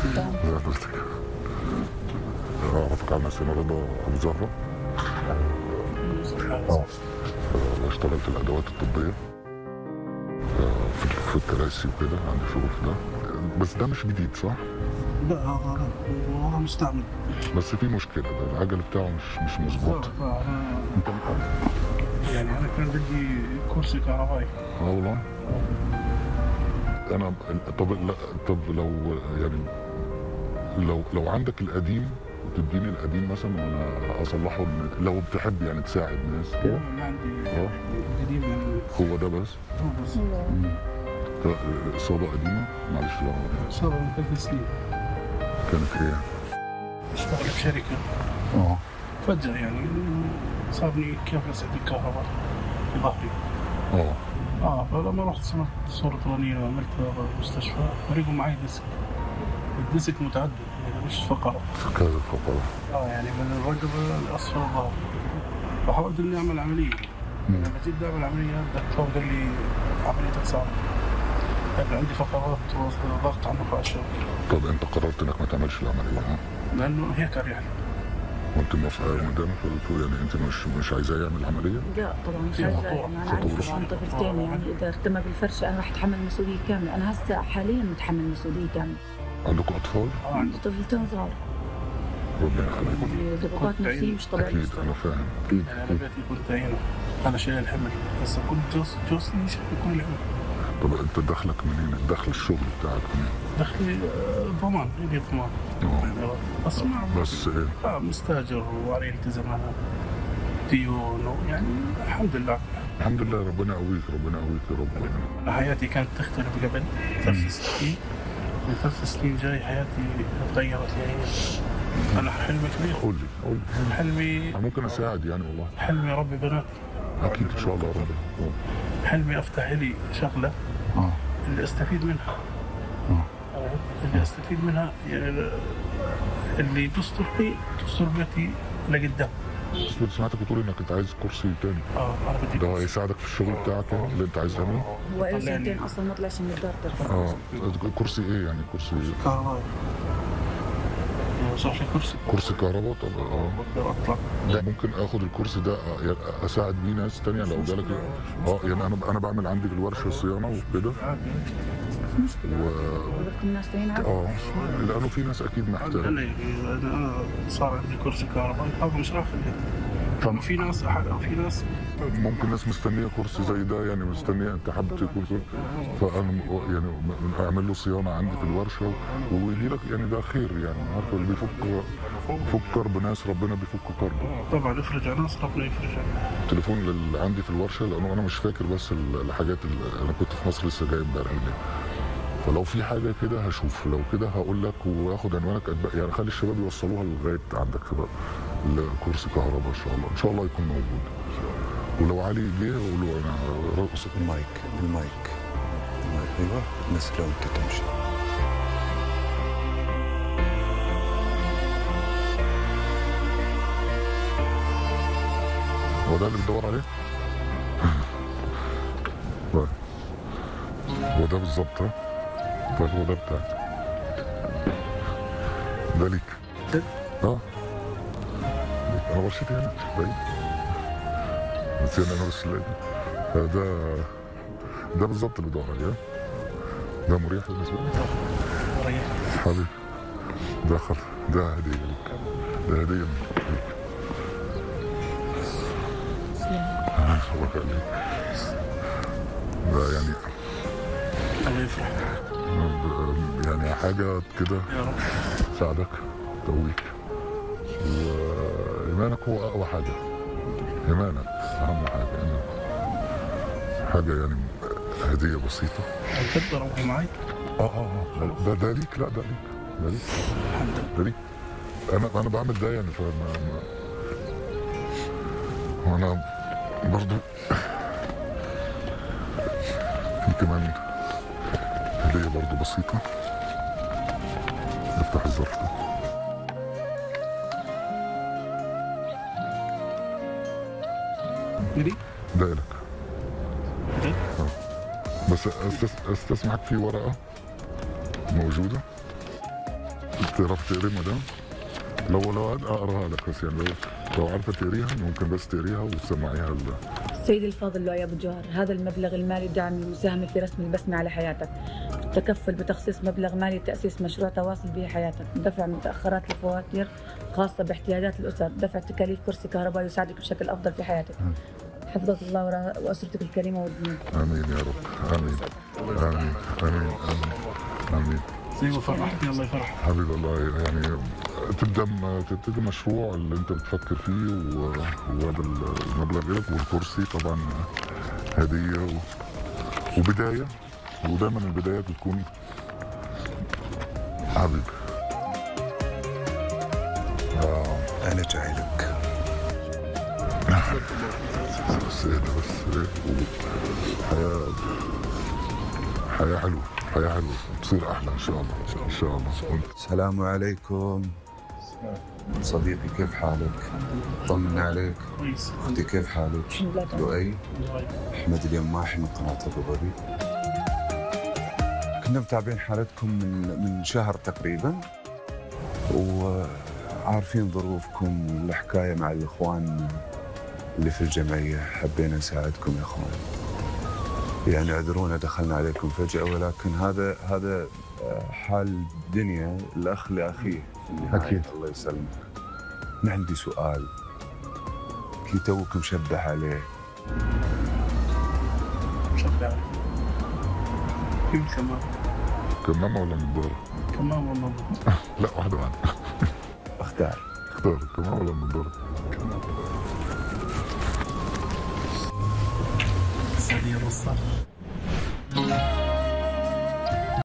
تمام زي حضرتك اعرفك على نفسي انا رضا ابو زهره اه واشتغلت الادوات الطبيه آه، في في الكراسي وكده عندي شغل في ده بس ده مش جديد صح؟ لا هذا هذا مستعمل بس في مشكله ده العجل بتاعه مش مش مظبوط أنا- انت يعني انا كان بدي كرسي كهربائي اه والله انا طب لا طب لو يعني لو لو عندك القديم وتديني القديم مثلا وانا اصلحه لو بتحب يعني تساعد ناس كده انا عندي اه قديم يعني هو ده بس هو بس ده اصابه قديمه معلش لو صار من ثلاث سنين كانت ايه؟ اشتغل بشركه اه فجأة يعني صابني كيف اسعد الكهرباء في ظهري اه اه فلما رحت صورت صورة رنين وعملتها بالمستشفى فريقوا معي ديسك الديسك متعدد يعني مش فقرة كذا فقره اه يعني من الرقبة لأسفل الظهر فحاولت اني اعمل عملية لما جيت اعمل عملية الدكتور قال لي عمليتك صعبة كان عندي فقرات وضغط على النخاع الشوكي طب انت قررت انك ما تعملش العمليه ها؟ لانه هيك اريح لي وانت موافقه يا مدام في- يعني انت مش مش عايزاه يعمل العمليه؟ لا طبعا مش في عايزة موضوع. يعني انا عندي طبعا طفل ثاني يعني اذا ارتمى بالفرشه انا رح اتحمل مسؤوليه كامله انا هسه حاليا متحمل مسؤوليه كامله عندكم اطفال؟ اه عندي عندي طفلتين صغار ربنا يخليكم ضغوطات نفسيه مش طبيعيه اكيد انا فاهم اكيد يعني انا اكيد بيتي كنت هنا انا شايل الحمل بس كنت جوز جوزي شايل كل الحمل طب انت دخلك منين؟ دخل الشغل بتاعك منين؟ دخلي آه، ضمان لي ضمان اه يعني بس ما بس ايه؟ آه، مستاجر وعليه التزامات ديون يعني الحمد لله الحمد لله ربنا يقويك ربنا يقويك يا رب أنا حياتي كانت تختلف قبل ثلاث سنين من ثلاث سنين جاي حياتي تغيرت يعني انا حلمي كبير قول لي قول لي حلمي أنا ممكن اساعد يعني والله حلمي ربي بنات اكيد ان شاء الله ربنا حلمي افتح لي شغله اه اللي استفيد منها اه اللي استفيد منها يعني اللي تستر لي تستر بيتي لقدام بس سمعتك بتقول انك انت عايز كرسي تاني اه انا بدي ده هيساعدك في الشغل بتاعك يعني اللي انت عايز تعمله هو له سنتين اصلا ما طلعش من الدار ترفع اه كرسي ايه يعني كرسي كهربائي صار لي كرسي كرسي كهرباء طب اه بقدر اطلع ده ممكن اخد الكرسي ده يعني اساعد بيه ناس تانية لو جالك اه يعني انا انا بعمل عندي في الورشه صيانه وكده عادي و بدكم الناس ثانيين عادي. اه لانه في ناس اكيد محتاجه انا انا انا صار عندي كرسي كهربائي هذا مش راح طب في ناس في ناس ممكن ناس مستنيه كرسي زي ده يعني مستنيه انت حابب تكون كرسي فانا م- يعني م- اعمل له صيانه عندي في الورشه ويجي لك يعني ده خير يعني عارف اللي بيفك فك كرب ناس ربنا بيفك كربه طبعا يفرج على ناس ربنا يفرج على التليفون اللي عندي في الورشه لانه انا مش فاكر بس ال- الحاجات اللي انا كنت في مصر لسه جاي امبارح بالليل فلو في حاجه كده هشوف لو كده هقول لك واخد عنوانك أتبقى- يعني خلي الشباب يوصلوها لغايه عندك بقى الكرسي كهرباء ان شاء الله ان شاء الله يكون موجود ولو علي جه اقول له انا رقص المايك المايك المايك ايوه نزله وانت تمشي هو ده اللي بتدور عليه؟ طيب هو ده بالظبط ها؟ طيب هو ده بتاعك ده ليك ده؟ اه ليك. انا بشيت هنا مش بعيد بس هنا انا بس لاقي ده ده بالظبط اللي بتدور عليه ها؟ ده مريح بالنسبه لك مريح حبيبي ده خل ده هديه ليك ده هديه مني ليك الله يخليك ده يعني الله يفرح يعني حاجة كده يا رب تساعدك تقويك وإيمانك هو أقوى حاجة إيمانك أهم حاجة إنك حاجة يعني هدية بسيطة تقدر اروح معي اه اه اه ده ده ليك لا ده ليك ده ليك الحمد لله ده ليك أنا أنا بعمل ده يعني فما ما وأنا برضو في كمان هدية برضو بسيطة افتح الظرف ده لي ده لك ده بس أستس... استسمحك في ورقة موجودة تعرف تقري مدام؟ لو لو اقراها لك بس يعني لو لو عارفه تقريها ممكن بس تقريها وتسمعيها ال- سيدي الفاضل لؤي أبو جوهر هذا المبلغ المالي دعم المساهمة في رسم البسمة على حياتك التكفل بتخصيص مبلغ مالي لتأسيس مشروع تواصل به حياتك دفع متأخرات الفواتير خاصة باحتياجات الأسر دفع تكاليف كرسي كهربائي يساعدك بشكل أفضل في حياتك حفظك الله ورا- وأسرتك الكريمة والدين امين يا رب امين امين امين امين امين زي ما فرحتني الله يفرحك حبيبي الله يعني تبدا م- تبتدي مشروع اللي انت بتفكر فيه و- وهذا المبلغ لك والكرسي طبعا هديه و... وبدايه ودايما البدايات بتكون حبيبي انا جاي لك بس ايه ده بس ايه حياه حياه حلوه حياه حلوه تصير احلى ان شاء الله ان شاء الله وانت السلام عليكم صديقي كيف حالك؟ طمن عليك كويس اختي كيف حالك؟ الحمد لله تمام. لؤي احمد اليماحي من قناه ابو ظبي كنا متابعين حالتكم من من شهر تقريبا وعارفين ظروفكم الحكايه مع الاخوان اللي في الجمعيه حبينا نساعدكم يا اخوان يعني اعذرونا دخلنا عليكم فجاه ولكن هذا هذا حال الدنيا الاخ لاخيه في النهاية. أكيد. الله يسلمك انا عندي سؤال كي توك مشبه عليه مشبع كيف كمان كمامه ولا نضاره؟ كمان والله لا واحده واحده اختار اختار كمامه ولا نضاره؟ السعودية الرصاص